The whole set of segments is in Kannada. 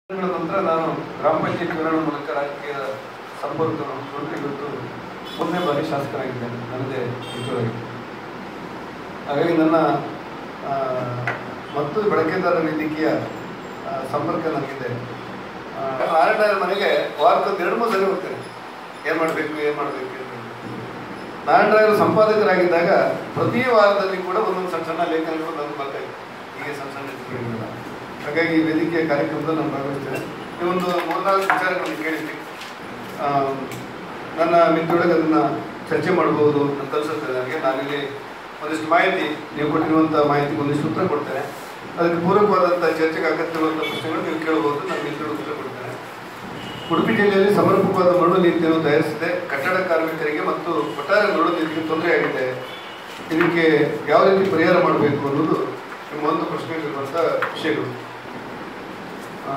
ತಿಂಗಳ ನಂತರ ನಾನು ಗ್ರಾಮ ಪಂಚಾಯತ್ ಚುನಾವಣೆ ಮೂಲಕ ರಾಜಕೀಯ ಸಂಪರ್ಕವನ್ನು ಶುರು ಇವತ್ತು ಒಂದನೇ ಬಾರಿ ಶಾಸಕರಾಗಿದ್ದೇನೆ ನನ್ನದೇ ಇದುವರೆಗೆ ಹಾಗಾಗಿ ನನ್ನ ಆ, ಮತ್ತು ಬಳಕೆದಾರ ವೇದಿಕೆಯ ಆ, ಸಂಪರ್ಕ ನನಗಿದೆ ಆ, ನಾರಾಯಣ ಮನೆಗೆ ವಾರಕ್ಕೊಂದು ಎರಡು ಮೂರು ಸರಿ ಹೋಗ್ತೇನೆ ಏನು ಮಾಡಬೇಕು ಏನು ಮಾಡಬೇಕು ಏನು ನಾರಾಯಣರಾಯರು ಸಂಪಾದಕರಾಗಿದ್ದಾಗ ಪ್ರತಿ ವಾರದಲ್ಲಿ ಕೂಡ ಒಂದೊಂದು ಸಣ್ಣ ಸಣ್ಣ ಲೇಖನಗಳು ನನಗೆ ಬರ್ತಾ ಇತ್ತು ಹೀಗೆ ಸಣ್ಣ ಸಣ್ಣ ಟಿಪ್ಪಣಿಗಳು ಹಾಗಾಗಿ ಈ ವೇದಿಕೆಯ ಕಾರ್ಯಕ್ರಮದಲ್ಲಿ ನಾನು ಭಾಗವಹಿಸ್ತೇನೆ ಈ ಒಂದು ಮೂರ್ನಾಲ್ಕು ವಿಚಾರಗಳನ್ನು ಕೇಳಿದ್ವಿ ಆ, ನನ್ನ ಮಿತ್ರೊಳಗೆ ಅದನ್ನು ಚರ್ಚೆ ಮಾಡಬಹುದು ಅಂತ ಅನ್ಸುತ್ತೆ ನನಗೆ ನಾನಿಲ್ಲಿ ಒಂದಿಷ್ಟು ಮಾಹಿತಿ ನೀವು ಕೊಟ್ಟಿರುವಂಥ ಮಾಹಿತಿಗೆ ಒಂದಿಷ್ಟು ಉತ್ತರ ಕೊಡ್ತೇನೆ ಅದಕ್ಕೆ ಪೂರಕವಾದಂಥ ಚರ್ಚೆಗೆ ಅಗತ್ಯವಾದಂಥ ಪ್ರಶ್ನೆಗಳು ನೀವು ಕೇಳಬಹುದು ನನ್ನ ಮಿತ್ರರು ಉತ್ತರ ಕೊಡ್ತೇನೆ ಉಡುಪಿ ಜಿಲ್ಲೆಯಲ್ಲಿ ಸಮರ್ಪಕವಾದ ಮರಳು ನೀತಿಯನ್ನು ತಯಾರಿಸಿದೆ ಕಟ್ಟಡ ಕಾರ್ಮಿಕರಿಗೆ ಮತ್ತು ಒಟ್ಟಾರೆ ಮರಳು ನೀತಿಗೆ ತೊಂದರೆಯಾಗಿದೆ ಇದಕ್ಕೆ ಯಾವ ರೀತಿ ಪರಿಹಾರ ಮಾಡಬೇಕು ಅನ್ನೋದು ನಿಮ್ಮ ಒಂದು ಪ್ರಶ್ನೆಯಲ್ಲಿರುವಂಥ ವಿಷಯಗಳು ಆ,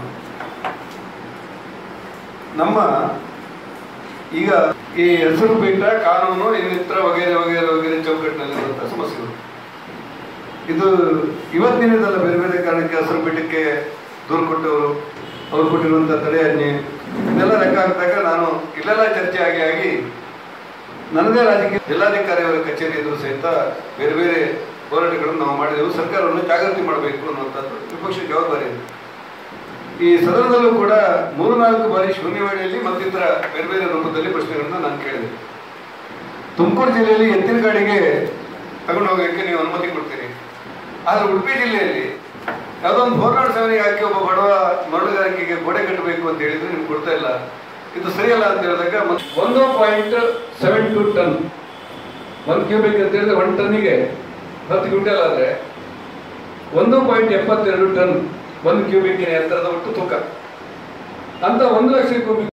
ನಮ್ಮ ಈಗ ಈ ಹೆಸರು ಬಿಟ್ಟ ಕಾನೂನು ಇನ್ನಿತರ ವಗೇರೆ ವಗೇರೆ ವಗೇರೆ ಚೌಕಟ್ಟಿನಲ್ಲಿರುವಂಥ ಸಮಸ್ಯೆಗಳು ಇದು ಇವತ್ತಿನದಲ್ಲ ಬೇರೆ ಬೇರೆ ಕಾರಣಕ್ಕೆ ಹಸಿರು ಪೀಠಕ್ಕೆ ದೂರು ಕೊಟ್ಟವರು ಅವ್ರು ಕೊಟ್ಟಿರುವಂಥ ತಡೆಯಾಜ್ಞೆ ಇದೆಲ್ಲ ಲೆಕ್ಕ ಹಾಕಿದಾಗ ನಾನು ಇಲ್ಲೆಲ್ಲ ಚರ್ಚೆ ಆಗಿ ಆಗಿ ನನ್ನದೇ ರಾಜಕೀಯ ಜಿಲ್ಲಾಧಿಕಾರಿಯವರ ಕಚೇರಿ ಎದುರು ಸಹಿತ ಬೇರೆ ಬೇರೆ ಹೋರಾಟಗಳನ್ನು ನಾವು ಮಾಡಿದೆವು ಸರ್ಕಾರವನ್ನು ಜಾಗೃತಿ ಮಾಡಬೇಕು ಅನ್ನುವಂಥದ್ದು ವಿಪಕ್ಷ ಜವಾಬ್ದಾರಿ ಇದೆ ಈ ಸದನದಲ್ಲೂ ಕೂಡ ಮೂರು ನಾಲ್ಕು ಬಾರಿ ಶೂನ್ಯವೇಳೆಯಲ್ಲಿ ಮತ್ತಿತರ ಬೇರೆ ಬೇರೆ ರೂಪದಲ್ಲಿ ಪ್ರಶ್ನೆಗಳನ್ನ ನಾನು ಕೇಳಿದೆ ತುಮಕೂರು ಜಿಲ್ಲೆಯಲ್ಲಿ ಎತ್ತಿನ ಗಾಡಿಗೆ ತಗೊಂಡು ಹೋಗೋಕ್ಕೆ ನೀವು ಅನುಮತಿ ಕೊಡ್ತೀರಿ ಆದರೆ ಉಡುಪಿ ಜಿಲ್ಲೆಯಲ್ಲಿ ಯಾವುದೋ ಒಂದು ಬೋರ್ನಾಡ್ ಸೇವನೆಗೆ ಹಾಕಿ ಒಬ್ಬ ಬಡವ ಮರಳುಗಾರಿಕೆಗೆ ಗೋಡೆ ಕಟ್ಟಬೇಕು ಅಂತ ಹೇಳಿದ್ರೆ ನಿಮ್ಗೆ ಕೊಡ್ತಾ ಇಲ್ಲ ಇದು ಸರಿಯಲ್ಲ ಅಂತ ಹೇಳಿದಾಗ ಮತ್- ಒಂದು ಪಾಯಿಂಟ್ ಸೆವೆನ್ ಟು ಟನ್ ಒಂದು ಕ್ಯೂಬಿಕ್ ಅಂತ ಹೇಳಿದ್ರೆ ಒಂದು ಟನ್ನಿಗೆ ಹತ್ತು ಕ್ವಿಂಟಲ್ ಆದರೆ ಒಂದು ಪಾಯಿಂಟ್ ಎಪ್ಪತ್ತೆರಡು ಟನ್ ಒಂದು ಕ್ಯೂಬಿಕ್ಕಿನ ಎತ್ತರದ ಒಟ್ಟು ತೂಕ ಅಂತ ಒಂದು ಲಕ್ಷ ಕ್ಯೂಬಿಕ್